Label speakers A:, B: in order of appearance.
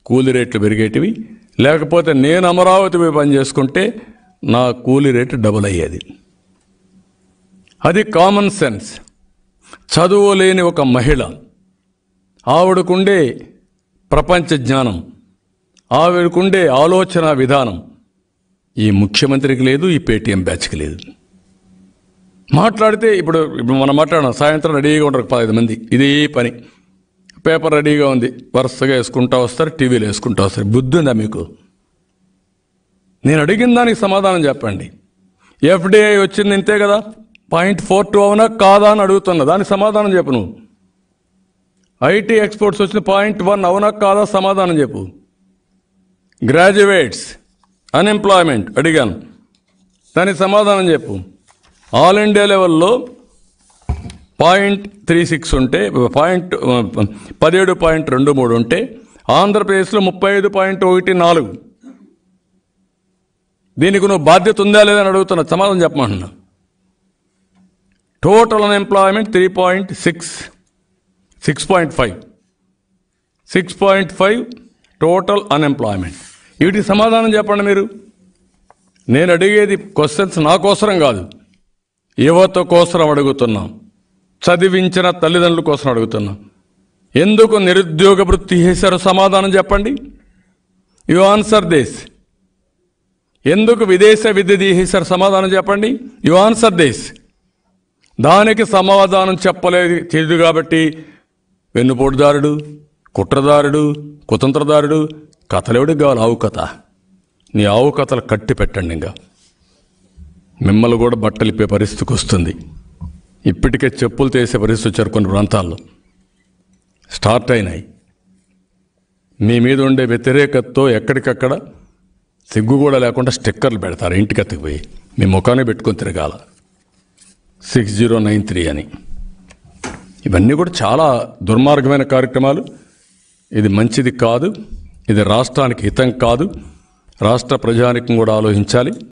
A: కూలి రేట్లు పెరిగేటివి లేకపోతే నేను అమరావతి పోయి పని చేసుకుంటే నా కూలి రేటు డబుల్ అయ్యేది అది కామన్ సెన్స్ చదువు లేని ఒక మహిళ ఆవిడకుండే ప్రపంచ జ్ఞానం ఆవిడకుండే ఆలోచన విధానం ఈ ముఖ్యమంత్రికి లేదు ఈ పేటీఎం బ్యాచ్కి లేదు మాట్లాడితే ఇప్పుడు ఇప్పుడు మనం మాట్లాడడం సాయంత్రం రెడీగా ఉంటారు పదహైదు మంది ఇదే పని పేపర్ రెడీగా ఉంది వరుసగా వేసుకుంటా వస్తారు టీవీలో వేసుకుంటా వస్తారు బుద్ధి ఉందా మీకు నేను అడిగిన దానికి సమాధానం చెప్పండి ఎఫ్డిఐ వచ్చింది ఇంతే కదా పాయింట్ ఫోర్ టూ అవునా కాదా అని అడుగుతున్నా దానికి సమాధానం చెప్పు నువ్వు ఐటీ ఎక్స్పోర్ట్స్ వచ్చిన పాయింట్ వన్ అవునా కాదా సమాధానం చెప్పు గ్రాడ్యుయేట్స్ అన్ఎంప్లాయ్మెంట్ అడిగాను దానికి సమాధానం చెప్పు ఆల్ ఇండియా లెవెల్లో పాయింట్ త్రీ సిక్స్ ఉంటే పాయింట్ పదిహేడు పాయింట్ రెండు మూడు ఉంటే ఆంధ్రప్రదేశ్లో ముప్పై ఐదు పాయింట్ ఒకటి నాలుగు దీనికి నువ్వు బాధ్యత ఉందా లేదని అడుగుతున్నా సమాధానం చెప్పమంటున్నా total unemployment three point six six point five six point five total unemployment వీటికి సమాధానం చెప్పండి మీరు నేను అడిగేది క్వశ్చన్స్ నా కోసరం కాదు యువత కోసం అడుగుతున్నాం చదివించిన తల్లిదండ్రుల కోసం అడుగుతున్నాం ఎందుకు నిరుద్యోగ వృత్తి చేశారో సమాధానం చెప్పండి యు ఆన్సర్ దిస్ ఎందుకు విదేశ విద్య తీసేశారు సమాధానం చెప్పండి యు ఆన్సర్ దిస్ దానికి సమాధానం చెప్పలేదు తెలియదు కాబట్టి వెన్నుపోటుదారుడు కుట్రదారుడు కుతంత్రదారుడు కథలెవడికి కావాలి ఆవు కథ నీ ఆవు కథలు కట్టి పెట్టండి ఇంకా మిమ్మల్ని కూడా బట్టలు ఇప్పే పరిస్థితికి వస్తుంది ఇప్పటికే చెప్పులు తీసే పరిస్థితి వచ్చారు కొన్ని ప్రాంతాల్లో స్టార్ట్ అయినాయి మీ మీద ఉండే వ్యతిరేకతతో ఎక్కడికక్కడ సిగ్గు కూడా లేకుండా స్టిక్కర్లు పెడతారు ఇంటికి ఎత్తుకుపోయి మీ ముఖాన్ని పెట్టుకొని తిరగాల సిక్స్ జీరో నైన్ త్రీ అని ఇవన్నీ కూడా చాలా దుర్మార్గమైన కార్యక్రమాలు ఇది మంచిది కాదు ఇది రాష్ట్రానికి హితం కాదు రాష్ట్ర ప్రజానికం కూడా ఆలోచించాలి